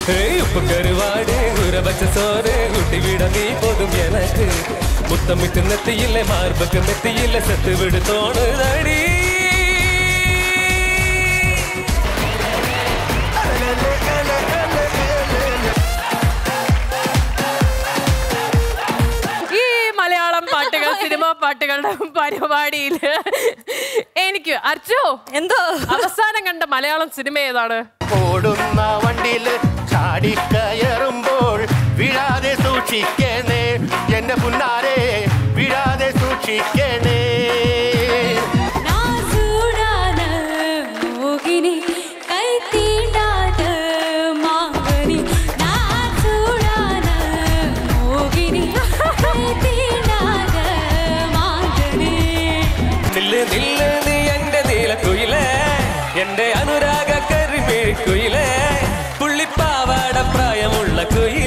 ஏய், உப்பு கருவாடு ஊற வச்ச சோறு ஊட்டி விட நீ போதும் எனக்கு முத்தமிட்டு நெத்தியில்லை மார்புக்கு மெத்தியில்லை செத்து விடு தோணுதடி ഈ മലയാളം പാട്ടുകൾ സിനിമാ പാട്ടുകളുടെ പരിപാടിയിൽ എനിക്ക് അർച്ചോ എന്തോ അവസാനം കണ്ട മലയാളം സിനിമ ഏതാണ് ഓടുന്ന വണ്ടിയില് ചാടിക്കയറുമ്പോൾ വീഴാതെ സൂക്ഷിക്കണേ എന്റെ പുന്നാരെ വീഴാതെ സൂക്ഷിക്കണേ നാസൂടാന മോഹിനി കൈ തീണ്ടാത മാങ്ങനി നാസൂടാന മോഹിനി കൈ തീണ്ടാത മാങ്ങനി നില്ല് നില്ല് നീ എന്റെ നീലക്കുയിലേ എന്റെ അനുരാഗ കരിമിഴിക്കുയിലേ പുള്ളിപ്പാവാട പ്രായമുള്ള കുയിലേ